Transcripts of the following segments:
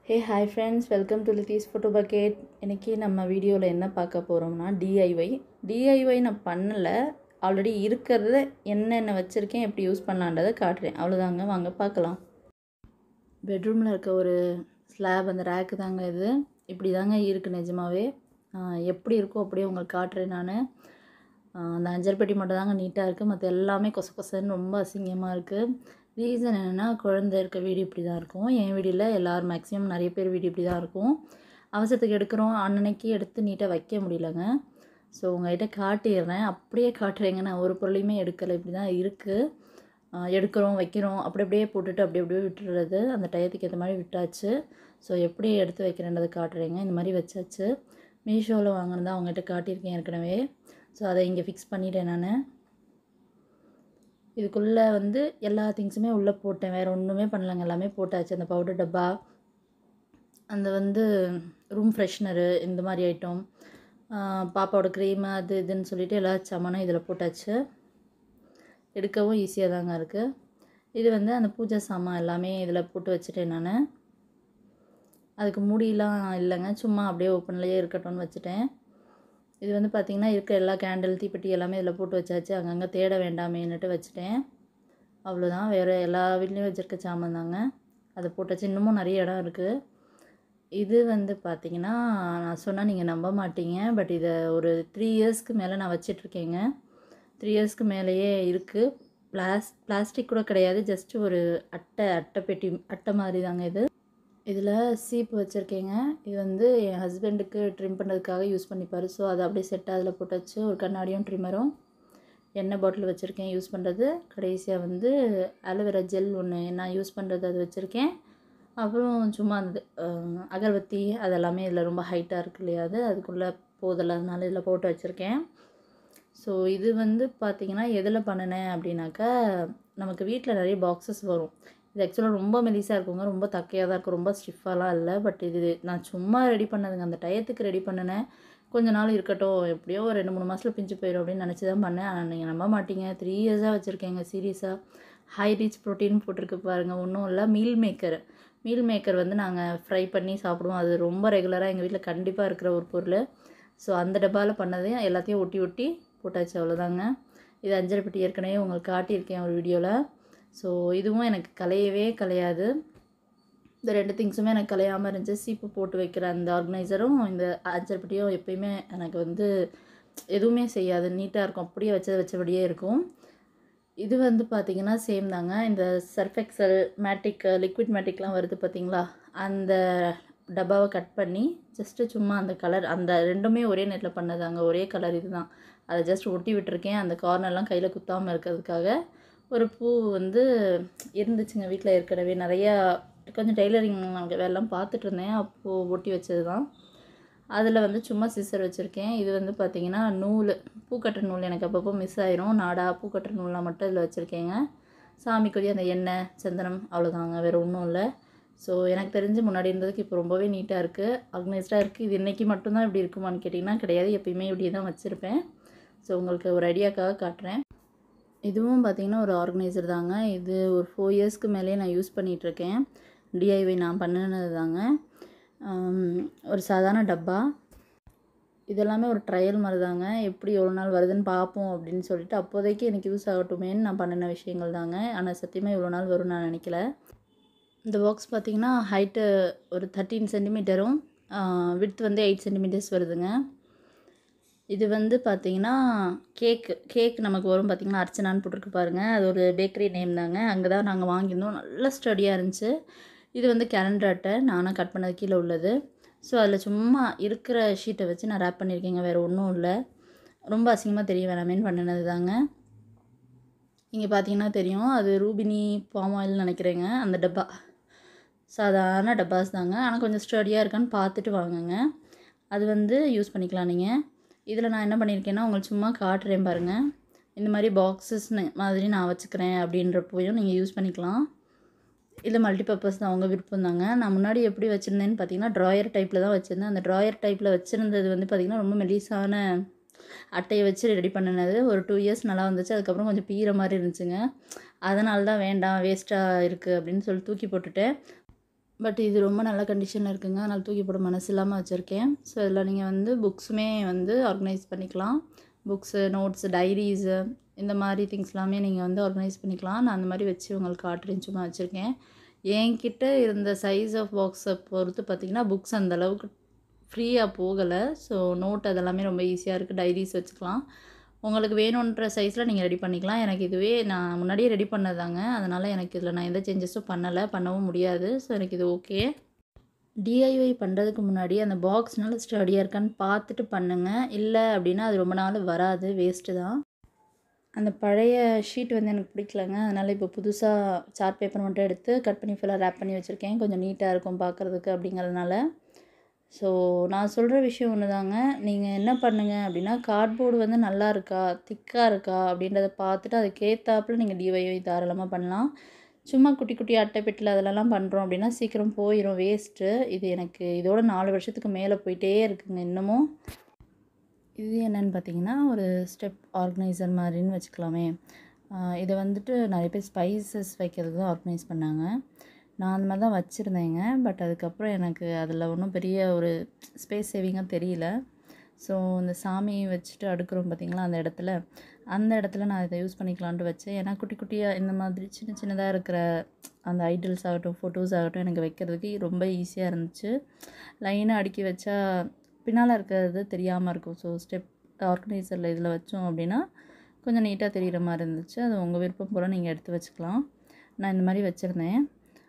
hey hi friends welcome to Lithee's photo bucket இன்றைக்கி நம்ம வீடியோவில் என்ன பார்க்க போகிறோம்னா டிஐஒய் டிஐஒய் நான் பண்ணலை ஆல்ரெடி இருக்கிறத என்னென்ன வச்சுருக்கேன் எப்படி யூஸ் பண்ணலான்றதை காட்டுறேன் அவ்வளோதாங்க வாங்க பார்க்கலாம் பெட்ரூமில் இருக்க ஒரு ஸ்லாப் அந்த ரேக்கு தாங்க இது இப்படி தாங்க இருக்குது நிஜமாவே ஆஹ் எப்படி இருக்கோ அப்படியே உங்களுக்கு காட்டுறேன் நான் அந்த அஞ்சல் பெட்டி மட்டும் தாங்க நீட்டாக இருக்குது மற்ற எல்லாமே கொச கொசன்னு ரொம்ப அசிங்கமாக இருக்குது ரீசன் என்னென்னா குழந்தை இருக்க வீடு இப்படி தான் இருக்கும் என் வீடில் எல்லோரும் மேக்ஸிமம் நிறைய பேர் வீடு இப்படி தான் இருக்கும் அவசரத்துக்கு எடுக்கிறோம் அன்னன்னைக்கு எடுத்து நீட்டாக வைக்க முடியலங்க ஸோ உங்கள்கிட்ட காட்டிடுறேன் அப்படியே காட்டுறேங்க நான் ஒரு பொருளையுமே எடுக்கலை இப்படி தான் இருக்குது எடுக்கிறோம் வைக்கிறோம் அப்படி அப்படியே போட்டுட்டு அப்படி அப்படியே விட்டுறது அந்த டயத்துக்கு ஏற்ற மாதிரி விட்டாச்சு ஸோ எப்படி எடுத்து வைக்கிறேன்றதை காட்டுறேங்க இந்த மாதிரி வச்சாச்சு மீஷோவில் வாங்கினதா அவங்ககிட்ட காட்டியிருக்கேன் ஏற்கனவே ஸோ அதை இங்கே ஃபிக்ஸ் பண்ணிட்டேன் நான் இதுக்குள்ளே வந்து எல்லா திங்ஸுமே உள்ளே போட்டேன் வேறு ஒன்றுமே பண்ணலங்க எல்லாமே போட்டாச்சு அந்த பவுடர் டப்பா அந்த வந்து ரூம் ஃப்ரெஷ்னரு இந்த மாதிரி ஐட்டம் பாப்பாவோட க்ரீமு அது இதுன்னு சொல்லிட்டு எல்லா சாமானும் இதில் போட்டாச்சு எடுக்கவும் ஈஸியாக தாங்க இருக்குது இது வந்து அந்த பூஜை சாமான் எல்லாமே இதில் போட்டு வச்சுட்டேன் நான் அதுக்கு மூடிலாம் இல்லைங்க சும்மா அப்படியே ஓப்பன்லேயே இருக்கட்டும்னு வச்சுட்டேன் இது வந்து பார்த்திங்கன்னா இருக்க எல்லா கேண்டில் தீப்பெட்டி எல்லாமே இதில் போட்டு வச்சாச்சு அங்கங்கே தேட வேண்டாமேன்னுட்டு வச்சுட்டேன் அவ்வளோதான் வேறு எல்லா வீட்லேயும் வச்சுருக்க சாமான் தாங்க அதை போட்டாச்சு இன்னமும் நிறைய இடம் இருக்குது இது வந்து பார்த்திங்கன்னா நான் சொன்னால் நீங்கள் நம்ப மாட்டீங்க பட் இதை ஒரு த்ரீ இயர்ஸ்க்கு மேலே நான் வச்சிட்ருக்கேங்க த்ரீ இயர்ஸ்க்கு மேலேயே இருக்குது பிளாஸ் பிளாஸ்டிக் கூட கிடையாது ஜஸ்ட் ஒரு அட்டை அட்டை பெட்டி அட்டை மாதிரி தாங்க இது இதில் சீப்பு வச்சுருக்கேங்க இது வந்து என் ஹஸ்பண்டுக்கு ட்ரிம் பண்ணுறதுக்காக யூஸ் பண்ணிப்பார் ஸோ அதை அப்படியே செட்டாக அதில் போட்டாச்சு ஒரு கண்ணாடியும் ட்ரிம்மரும் எண்ணெய் பாட்டில் வச்சுருக்கேன் யூஸ் பண்ணுறது கடைசியாக வந்து அலோவேரா ஜெல் ஒன்று நான் யூஸ் பண்ணுறது அது வச்சுருக்கேன் அப்புறம் சும்மா அந்த அஹ், அகர்பத்தி அதெல்லாமே இதில் ரொம்ப ஹைட்டாக இருக்கு இல்லையா அது அதுக்குள்ளே போதில்ல அதனால இதில் போட்டு வச்சுருக்கேன் ஸோ இது வந்து பார்த்திங்கன்னா எதில் பண்ணினேன் அப்படின்னாக்கா நமக்கு வீட்டில் நிறைய பாக்ஸஸ் வரும் இது ஆக்சுவலாக ரொம்ப மெலிசாக இருக்குங்க ரொம்ப தக்கையாக தான் இருக்கும் ரொம்ப ஸ்டிஃபாலாம் இல்லை பட் இது நான் சும்மா ரெடி பண்ணதுங்க அந்த டயத்துக்கு ரெடி பண்ணினேன் கொஞ்ச நாள் இருக்கட்டும் எப்படியோ ஒரு ரெண்டு மூணு மாதத்தில் பிஞ்சு போயிடும் அப்படின்னு நினச்சி தான் பண்ணேன் ஆனால் நீங்கள் நம்ப மாட்டீங்க த்ரீ இயர்ஸாக வச்சுருக்கேங்க சீரியஸாக ஹை ரீச் ப்ரோட்டீன் போட்டிருக்கு பாருங்கள் ஒன்றும் இல்லை மீல் மேக்கர் மீல் மேக்கர் வந்து நாங்கள் ஃப்ரை பண்ணி சாப்பிடுவோம் அது ரொம்ப ரெகுலராக எங்கள் வீட்டில் கண்டிப்பாக இருக்கிற ஒரு பொருள் ஸோ அந்த டப்பாவில் பண்ணதையும் எல்லாத்தையும் ஒட்டி ஒட்டி போட்டாச்சு அவ்வளோதாங்க இது அஞ்சரை பெட்டி ஏற்கனவே உங்களுக்கு காட்டியிருக்கேன் ஒரு வீடியோவில் ஸோ இதுவும் எனக்கு கலையவே கலையாது இந்த ரெண்டு திங்ஸுமே எனக்கு கலையாமல் இருந்துச்சு சீப்பு போட்டு வைக்கிற அந்த ஆர்கனைசரும் இந்த அஞ்சரை பெட்டியும் எப்பயுமே எனக்கு வந்து எதுவுமே செய்யாது நீட்டாக இருக்கும் அப்படியே வச்சது வச்சபடியே இருக்கும் இது வந்து பார்த்திங்கன்னா சேம் தாங்க இந்த சர்ஃபெக்சல் மேட்டிக் லிக்விட் மேட்டிக்லாம் வருது பார்த்தீங்களா அந்த டப்பாவை கட் பண்ணி ஜஸ்ட்டு சும்மா அந்த கலர் அந்த ரெண்டுமே ஒரே நேரத்தில் பண்ணதாங்க ஒரே கலர் இதுதான் அதை ஜஸ்ட் ஒட்டி விட்டுருக்கேன் அந்த கார்னர்லாம் கையில் குத்தாமல் இருக்கிறதுக்காக ஒரு பூ வந்து இருந்துச்சுங்க வீட்டில் ஏற்கனவே நிறையா கொஞ்சம் டெய்லரிங் வேலைலாம் பார்த்துட்டு இருந்தேன் அப்போது ஒட்டி வச்சது தான் அதில் வந்து சும்மா சிசர் வச்சுருக்கேன் இது வந்து பார்த்திங்கன்னா நூல் பூக்கட்டுற நூல் எனக்கு அப்பப்போ மிஸ் ஆயிரும் நாடா பூக்கட்டுற நூலாம் மட்டும் இதில் வச்சுருக்கேங்க சாமிக்குரிய அந்த எண்ணெய் சந்தனம் அவ்வளோதாங்க வேறு ஒன்றும் இல்லை ஸோ எனக்கு தெரிஞ்சு முன்னாடி இருந்ததுக்கு இப்போ ரொம்பவே நீட்டாக இருக்குது ஆர்கனைஸ்டாக இருக்குது இது இன்றைக்கி மட்டும்தான் இப்படி இருக்குமான்னு கேட்டிங்கன்னா கிடையாது எப்பயுமே இப்படி தான் வச்சுருப்பேன் ஸோ உங்களுக்கு ஒரு ஐடியாக்காக காட்டுறேன் இதுவும் பார்த்திங்கன்னா ஒரு ஆர்கனைசர் தாங்க இது ஒரு ஃபோர் இயர்ஸ்க்கு மேலேயே நான் யூஸ் பண்ணிகிட்ருக்கேன் டிஐஒய் நான் பண்ணினது தாங்க ஆம், ஒரு சாதாரண டப்பா இதெல்லாமே ஒரு ட்ரையல் மாதிரி தாங்க எப்படி எவ்வளோ நாள் வருதுன்னு பார்ப்போம் அப்படின்னு சொல்லிட்டு அப்போதைக்கு எனக்கு யூஸ் ஆகட்டுமேன்னு நான் பண்ணின விஷயங்கள் தாங்க ஆனால் சத்தியமாக இவ்வளோ நாள் வரும்னு நான் நினைக்கல இந்த பாக்ஸ் பார்த்திங்கன்னா ஹைட்டு ஒரு தேர்ட்டீன் சென்டிமீட்டரும் விட்த் வந்து எயிட் சென்டிமீட்டர்ஸ் வருதுங்க இது வந்து பார்த்தீங்கன்னா கேக்கு கேக் நமக்கு வரும் பார்த்தீங்கன்னா அர்ச்சனான்னு போட்டிருக்கு பாருங்கள் அது ஒரு பேக்கரி நேம் தாங்க அங்கே தான் நாங்கள் வாங்கியிருந்தோம் நல்ல ஸ்டடியாக இருந்துச்சு இது வந்து கேலண்டர் அட்டை நானும் கட் பண்ணது கீழே உள்ளது ஸோ அதில் சும்மா இருக்கிற ஷீட்டை வச்சு நான் ரேப் பண்ணியிருக்கேங்க வேறு ஒன்றும் இல்லை ரொம்ப அசிங்கமாக தெரிய வேணாமேன்னு பண்ணினது தாங்க இங்கே பார்த்தீங்கன்னா தெரியும் அது ரூபினி பாம் ஆயில் நினைக்கிறேங்க அந்த டப்பா சாதாரண டப்பாஸ் தாங்க ஆனால் கொஞ்சம் ஸ்டடியாக இருக்கான்னு பார்த்துட்டு வாங்குங்க அது வந்து யூஸ் பண்ணிக்கலாம் நீங்கள் இதில் நான் என்ன பண்ணியிருக்கேன்னா உங்களுக்கு சும்மா காட்டுறேன் பாருங்கள் இந்த மாதிரி பாக்ஸஸ் மாதிரி நான் வச்சுக்கிறேன் அப்படின்றப்போயும் நீங்கள் யூஸ் பண்ணிக்கலாம் இதில் மல்டிபர்பஸ் தான் அவங்க விருப்பம் தாங்க நான் முன்னாடி எப்படி வச்சுருந்தேன்னு பார்த்தீங்கன்னா ட்ராயர் டைப்பில் தான் வச்சுருந்தேன் அந்த ட்ராயர் டைப்பில் வச்சுருந்தது வந்து பார்த்திங்கன்னா ரொம்ப மெலிசான அட்டையை வச்சு ரெடி பண்ணினது ஒரு டூ இயர்ஸ் நல்லா வந்துச்சு அதுக்கப்புறம் கொஞ்சம் பீற மாதிரி இருந்துச்சுங்க அதனால தான் வேண்டாம் வேஸ்ட்டாக இருக்குது அப்படின்னு சொல்லி தூக்கி போட்டுட்டேன் பட் இது ரொம்ப நல்ல கண்டிஷனில் இருக்குங்க அதனால் தூக்கி போட மனசு இல்லாமல் வச்சுருக்கேன் ஸோ இதில் நீங்கள் வந்து புக்ஸுமே வந்து ஆர்கனைஸ் பண்ணிக்கலாம் புக்ஸு நோட்ஸு டைரிஸு இந்த மாதிரி திங்ஸ் எல்லாமே நீங்கள் வந்து ஆர்கனைஸ் பண்ணிக்கலாம் நான் அந்த மாதிரி வச்சு உங்களுக்கு காட்டுறேன் சும்மா வச்சுருக்கேன் என்கிட்ட இருந்த சைஸ் ஆஃப் பாக்ஸை பொறுத்து பார்த்திங்கன்னா புக்ஸ் அந்த அளவுக்கு ஃப்ரீயாக போகலை ஸோ நோட் அதெல்லாமே ரொம்ப ஈஸியாக இருக்குது டைரிஸ் வச்சுக்கலாம் உங்களுக்கு வேணுன்ற சைஸில் நீங்கள் ரெடி பண்ணிக்கலாம் எனக்கு இதுவே நான் முன்னாடியே ரெடி பண்ணதாங்க அதனால் எனக்கு இதில் நான் எந்த சேஞ்சஸும் பண்ணலை பண்ணவும் முடியாது ஸோ எனக்கு இது ஓகே டிஐஒய் பண்ணுறதுக்கு முன்னாடி அந்த பாக்ஸ்னால ஸ்டடியாக இருக்கான்னு பார்த்துட்டு பண்ணுங்கள் இல்லை அப்படின்னா அது ரொம்ப நாள் வராது வேஸ்ட்டு தான் அந்த பழைய ஷீட் வந்து எனக்கு பிடிக்கலங்க அதனால் இப்போ புதுசாக சார்ட் பேப்பர் மட்டும் எடுத்து கட் பண்ணி ஃபுல்லாக ரேப் பண்ணி வச்சுருக்கேன் கொஞ்சம் நீட்டாக இருக்கும் பார்க்குறதுக்கு அப்படிங்கிறதுனால ஸோ நான் சொல்கிற விஷயம் ஒன்று தாங்க நீங்கள் என்ன பண்ணுங்க அப்படின்னா கார்ட்போர்டு வந்து நல்லா இருக்கா திக்காக இருக்கா அப்படின்றத பார்த்துட்டு அதுக்கேற்றாப்புல நீங்கள் டிஒய் தாராளமாக பண்ணலாம் சும்மா குட்டி குட்டி அட்டை பெட்டில் அதிலலாம் பண்ணுறோம் அப்படின்னா சீக்கிரம் போயிடும் வேஸ்ட்டு இது எனக்கு இதோட நாலு வருஷத்துக்கு மேலே போயிட்டே இருக்குங்க இன்னமும் இது என்னன்னு பார்த்தீங்கன்னா ஒரு ஸ்டெப் ஆர்கனைசர் மாதிரின்னு வச்சுக்கலாமே ஆஹ் இதை வந்துட்டு நிறைய பேர் ஸ்பைசஸ் வைக்கிறது தான் ஆர்கனைஸ் பண்ணாங்க நான் அந்த மாதிரி தான் வச்சுருந்தேங்க பட் அதுக்கப்புறம் எனக்கு அதில் ஒன்றும் பெரிய ஒரு ஸ்பேஸ் சேவிங்காக தெரியல ஸோ இந்த சாமி வச்சுட்டு அடுக்குறோம் பார்த்தீங்களா அந்த இடத்துல அந்த இடத்துல நான் இதை யூஸ் பண்ணிக்கலான்ட்டு வச்சேன் ஏன்னா குட்டி குட்டியாக இந்த மாதிரி சின்ன சின்னதாக இருக்கிற அந்த ஐடல்ஸ் ஆகட்டும் ஃபோட்டோஸ் ஆகட்டும் எனக்கு வைக்கிறதுக்கு ரொம்ப ஈஸியாக இருந்துச்சு லைனாக அடுக்கி வச்சா பின்னால் இருக்கிறது தெரியாமல் இருக்கும் ஸோ ஸ்டெப் ஆர்கனைசரில் இதில் வச்சோம் அப்படின்னா கொஞ்சம் நீட்டாக தெரிகிற மாதிரி இருந்துச்சு அது உங்கள் விருப்பம் போல் நீங்கள் எடுத்து வச்சுக்கலாம் நான் இந்த மாதிரி வச்சுருந்தேன்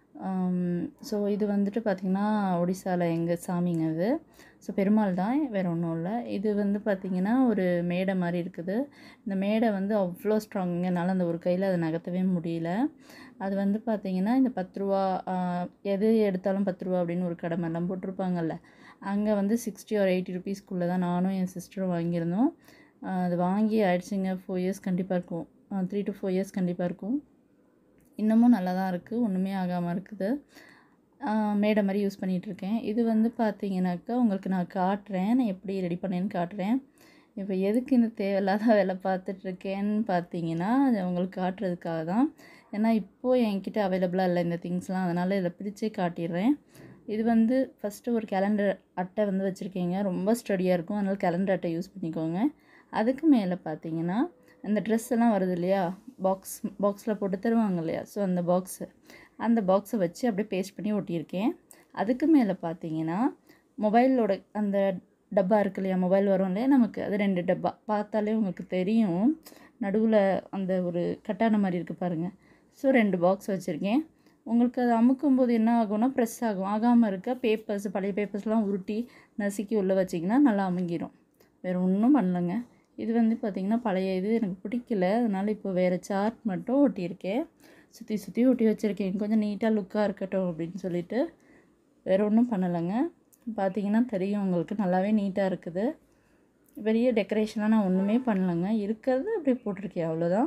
ஸோ இது வந்துட்டு பார்த்திங்கன்னா ஒடிசாவில் எங்கள் சாமிங்க இது ஸோ பெருமாள் தான் வேறு ஒன்றும் இல்லை இது வந்து பார்த்திங்கன்னா ஒரு மேடை மாதிரி இருக்குது இந்த மேடை வந்து அவ்வளோ ஸ்ட்ராங்குங்க என்னால் அந்த ஒரு கையில் அதை நகர்த்தவே முடியல அது வந்து பார்த்திங்கன்னா இந்த பத்து ரூபா ஆஹ், எது எடுத்தாலும் பத்து ரூபா அப்படின்னு ஒரு கடை மாதிரிலாம் போட்டிருப்பாங்கல்ல அங்கே வந்து சிக்ஸ்டி ஒரு எயிட்டி ருபீஸ்க்குள்ளே தான் நானும் என் சிஸ்டரும் வாங்கியிருந்தோம் ஆஹ், அது வாங்கி ஆயிடுச்சுங்க ஃபோர் இயர்ஸ் கண்டிப்பாக இருக்கும் த்ரீ டு ஃபோர் இயர்ஸ் கண்டிப்பாக இருக்கும் இன்னமும் நல்லா தான் இருக்குது ஒன்றுமே ஆகாமல் இருக்குது ஆஹ் மேடை மாதிரி யூஸ் பண்ணிகிட்ருக்கேன் இது வந்து பார்த்தீங்கன்னாக்கா உங்களுக்கு நான் காட்டுறேன் நான் எப்படி ரெடி பண்ணேன்னு காட்டுறேன் இப்போ எதுக்கு இந்த தேவையில்லாத வேலை பார்த்துட்ருக்கேன்னு பார்த்தீங்கன்னா அது உங்களுக்கு காட்டுறதுக்காக தான் ஏன்னா இப்போது என்கிட்ட அவைலபிளாக இல்லை இந்த திங்ஸ்லாம் அதனால் இதை பிரித்தே காட்டிடுறேன் இது வந்து ஃபஸ்ட்டு ஒரு கேலண்டர் அட்டை வந்து வச்சுருக்கீங்க ரொம்ப ஸ்டடியாக இருக்கும் அதனால் கேலண்டர் அட்டை யூஸ் பண்ணிக்கோங்க அதுக்கு மேலே பார்த்தீங்கன்னா அந்த ட்ரெஸ் எல்லாம் வருது இல்லையா பாக்ஸ் பாக்ஸில் போட்டு தருவாங்க இல்லையா ஸோ அந்த பாக்ஸு அந்த பாக்ஸை வச்சு அப்படியே பேஸ்ட் பண்ணி ஒட்டியிருக்கேன் அதுக்கு மேலே பார்த்தீங்கன்னா மொபைலோட அந்த டப்பா இருக்கு இல்லையா மொபைல் வரும் இல்லையா நமக்கு அது ரெண்டு டப்பா பார்த்தாலே உங்களுக்கு தெரியும் நடுவில் அந்த ஒரு கட்டான மாதிரி இருக்குது பாருங்கள் ஸோ ரெண்டு பாக்ஸ் வச்சுருக்கேன் உங்களுக்கு அது அமுக்கும் போது என்ன ஆகும்னா ப்ரெஸ் ஆகும் ஆகாமல் இருக்க பேப்பர்ஸ் பழைய பேப்பர்ஸ்லாம் உருட்டி நசுக்கி உள்ளே வச்சிங்கன்னா நல்லா அமுங்கிடும் வேறு ஒன்றும் பண்ணலங்க இது வந்து பார்த்திங்கன்னா பழைய இது எனக்கு பிடிக்கல அதனால் இப்போ வேறு சார்ட் மட்டும் ஒட்டியிருக்கேன் சுற்றி சுற்றி ஒட்டி வச்சுருக்கேன் கொஞ்சம் நீட்டாக லுக்காக இருக்கட்டும் அப்படின்னு சொல்லிட்டு வேறு ஒன்றும் பண்ணலைங்க பார்த்தீங்கன்னா தெரியும் உங்களுக்கு நல்லாவே நீட்டாக இருக்குது பெரிய டெக்கரேஷனாக நான் ஒன்றுமே பண்ணலைங்க இருக்கிறது அப்படியே போட்டிருக்கேன் அவ்வளோதான்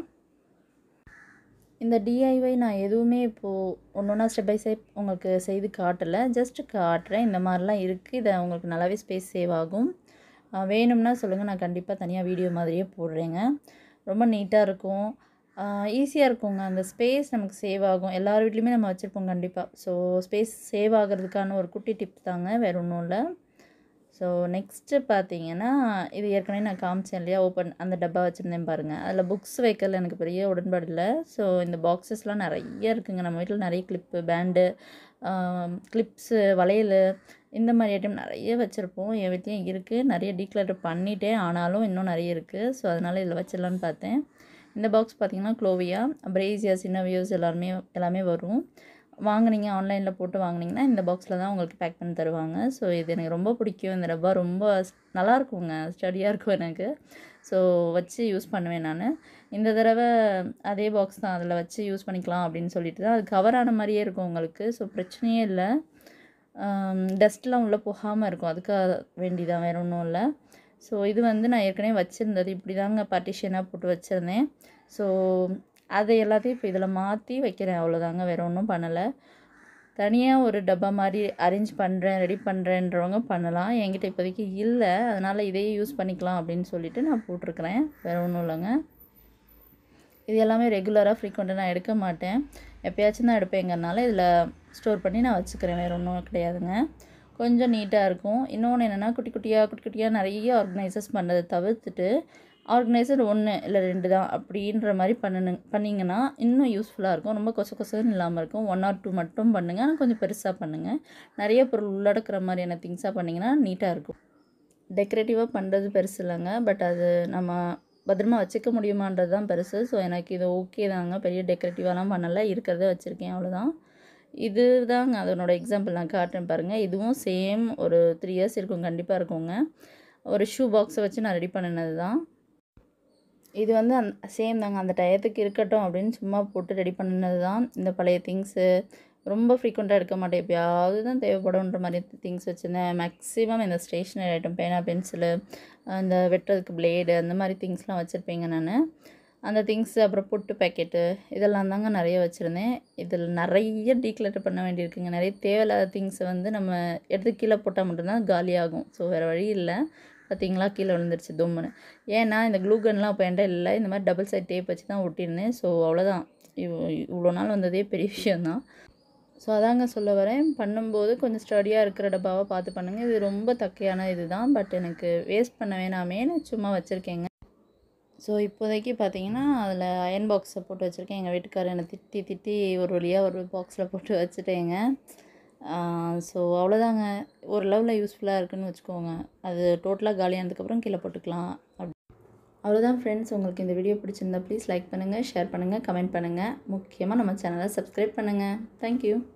இந்த டிஐஒய் நான் எதுவுமே இப்போது ஒன்று ஒன்றா ஸ்டெப் பை ஸ்டெப் உங்களுக்கு செய்து காட்டலை ஜஸ்ட்டு காட்டுறேன் இந்த மாதிரிலாம் இருக்குது இதை உங்களுக்கு நல்லாவே ஸ்பேஸ் சேவ் ஆகும் ஆஹ் வேணும்னா சொல்லுங்கள் நான் கண்டிப்பாக தனியாக வீடியோ மாதிரியே போடுறேங்க ரொம்ப நீட்டாக இருக்கும் ஈஸியாக இருக்குங்க அந்த ஸ்பேஸ் நமக்கு சேவ் ஆகும் எல்லார் வீட்லேயுமே நம்ம வச்சுருப்போம் கண்டிப்பாக ஸோ ஸ்பேஸ் சேவ் ஆகிறதுக்கான ஒரு குட்டி டிப் தாங்க வேறு ஒன்றும் இல்லை ஸோ நெக்ஸ்ட்டு பார்த்தீங்கன்னா இது ஏற்கனவே நான் காமிச்சேன் இல்லையா ஓப்பன் அந்த டப்பா வச்சுருந்தேன் பாருங்கள் அதில் புக்ஸ் வைக்கல எனக்கு பெரிய உடன்பாடு இல்லை ஸோ இந்த பாக்ஸஸ்லாம் நிறைய இருக்குங்க நம்ம வீட்டில் நிறைய கிளிப்பு பேண்டு கிளிப்ஸு வளையல் இந்த மாதிரி ஐட்டம் நிறைய வச்சுருப்போம் என் வீட்லேயும் இருக்குது நிறைய டீக்ளட்டர் பண்ணிட்டேன் ஆனாலும் இன்னும் நிறைய இருக்குது ஸோ அதனால் இதில் வச்சிடலான்னு பார்த்தேன் இந்த பாக்ஸ் பார்த்தீங்கன்னா க்ளோவியா பிரேசியா சின்னவியோஸ் எல்லாருமே எல்லாமே வரும் வாங்குனீங்க ஆன்லைனில் போட்டு வாங்குனீங்கன்னா இந்த பாக்ஸில் தான் உங்களுக்கு பேக் பண்ணி தருவாங்க ஸோ இது எனக்கு ரொம்ப பிடிக்கும் இந்த டப்பா ரொம்ப ஸ்- நல்லா இருக்குங்க ஸ்டடியாக இருக்கும் எனக்கு ஸோ வச்சு யூஸ் பண்ணுவேன் நான் இந்த தடவை அதே பாக்ஸ் தான் அதில் வச்சு யூஸ் பண்ணிக்கலாம் அப்படின்னு சொல்லிட்டு தான் அது கவர் ஆன மாதிரியே இருக்கும் உங்களுக்கு ஸோ பிரச்சனையே இல்லை டஸ்ட்லாம் உள்ளே போகாமல் இருக்கும் அதுக்காக வேண்டிதான் வேறு ஒன்றும் இல்லை ஸோ இது வந்து நான் ஏற்கனவே வச்சுருந்தது இப்படி தாங்க பார்ட்டிஷனாக போட்டு வச்சுருந்தேன் ஸோ அதை எல்லாத்தையும் இப்போ இதில் மாற்றி வைக்கிறேன் அவ்வளோதாங்க வேறு ஒன்றும் பண்ணலை தனியாக ஒரு டப்பா மாதிரி அரேஞ்ச் பண்ணுறேன் ரெடி பண்ணுறேன்றவங்க பண்ணலாம் என்கிட்ட இப்போதைக்கு இல்லை அதனால் இதையே யூஸ் பண்ணிக்கலாம் அப்படின்னு சொல்லிட்டு நான் போட்டிருக்கிறேன் வேறு ஒன்றும் இல்லைங்க இது எல்லாமே ரெகுலராக ஃப்ரீக்வெண்ட்டாக நான் எடுக்க மாட்டேன் எப்போயாச்சும் தான் எடுப்பேங்கிறனால இதில் ஸ்டோர் பண்ணி நான் வச்சுக்கிறேன் வேறு ஒன்றும் கிடையாதுங்க கொஞ்சம் நீட்டாக இருக்கும் இன்னொன்று என்னென்னா குட்டி குட்டியாக குட்டி குட்டியாக நிறைய ஆர்கனைசர்ஸ் பண்ணுறதை தவிர்த்துட்டு ஆர்கனைசர் ஒன்று இல்லை ரெண்டு தான் அப்படின்ற மாதிரி பண்ணனு பண்ணிங்கன்னா இன்னும் யூஸ்ஃபுல்லாக இருக்கும் ரொம்ப கொச கொசன்னு இல்லாமல் இருக்கும் ஒன் ஆர் டூ மட்டும் பண்ணுங்கள் ஆனால் கொஞ்சம் பெருசாக பண்ணுங்கள் நிறைய பொருள் உள்ளடக்கிற மாதிரியான திங்ஸாக பண்ணிங்கன்னா நீட்டாக இருக்கும் டெக்கரேட்டிவாக பண்ணுறது பெருசு இல்லைங்க பட் அது நம்ம பத்திரமா வச்சுக்க முடியுமான்றது தான் பெருசு ஸோ எனக்கு இது ஓகே தாங்க பெரிய டெக்கரேட்டிவாலாம் பண்ணலை இருக்கிறத வச்சுருக்கேன் அவ்வளோதான் இது தாங்க அதனோட எக்ஸாம்பிள் நான் காட்டுறேன் பாருங்கள் இதுவும் சேம் ஒரு த்ரீ இயர்ஸ் இருக்கும் கண்டிப்பாக இருக்குங்க ஒரு ஷூ பாக்ஸை வச்சு நான் ரெடி பண்ணினது தான் இது வந்து அந் சேம் தாங்க அந்த டயத்துக்கு இருக்கட்டும் அப்படின்னு சும்மா போட்டு ரெடி பண்ணினது தான் இந்த பழைய திங்ஸு ரொம்ப ஃப்ரீக்வெண்ட்டாக எடுக்க மாட்டேன் எப்பயாவது தான் தேவைப்படும்ன்ற மாதிரி திங்ஸ் வச்சுருந்தேன் மேக்ஸிமம் இந்த ஸ்டேஷ்னரி ஐட்டம் பேனா பென்சிலு அந்த வெட்டுறதுக்கு பிளேடு அந்த மாதிரி திங்ஸ்லாம் வச்சுருப்பேங்க நான் அந்த திங்ஸு அப்புறம் பொட்டு பேக்கெட்டு இதெல்லாம் தாங்க நிறைய வச்சுருந்தேன் இதில் நிறைய டீக்ளட்டர் பண்ண வேண்டியிருக்குங்க நிறைய தேவையில்லாத திங்ஸை வந்து நம்ம எடுத்து கீழே போட்டால் மட்டும்தான் காலியாகும் ஸோ வேறு வழி இல்லை பார்த்தீங்களா கீழே விழுந்துருச்சு தும்முன்னு ஏன்னா இந்த க்ளூகன்லாம் அப்போ என்கிட்ட இல்லை இந்த மாதிரி டபுள் சைட் டேப் வச்சு தான் ஒட்டியிருந்தேன் ஸோ அவ்வளோதான் இவ் இவ்வளோ நாள் வந்ததே பெரிய விஷயந்தான் ஸோ அதாங்க சொல்ல வரேன் பண்ணும்போது கொஞ்சம் ஸ்டடியாக இருக்கிற டப்பாவை பார்த்து பண்ணுங்கள் இது ரொம்ப தக்கையான இது தான் பட் எனக்கு வேஸ்ட் பண்ண வேணாமேன்னு சும்மா வச்சுருக்கேங்க ஸோ இப்போதைக்கு பார்த்தீங்கன்னா அதில் அயன் பாக்ஸை போட்டு வச்சுருக்கேன் எங்கள் வீட்டுக்காரர் என்னை திட்டி திட்டி ஒரு வழியாக ஒரு பாக்ஸில் போட்டு வச்சுட்டேங்க ஸோ அவ்வளோதாங்க ஒரு லெவலில் யூஸ்ஃபுல்லாக இருக்குன்னு வச்சுக்கோங்க அது டோட்டலாக காலியானதுக்கப்புறம் கீழே போட்டுக்கலாம் அப்படி அவ்வளோதான் ஃப்ரெண்ட்ஸ் உங்களுக்கு இந்த வீடியோ பிடிச்சிருந்தா ப்ளீஸ் லைக் பண்ணுங்கள் ஷேர் பண்ணுங்கள் கமெண்ட் பண்ணுங்கள் முக்கியமாக நம்ம சேனலை சப்ஸ்கிரைப் பண்ணுங்கள் தேங்க்யூ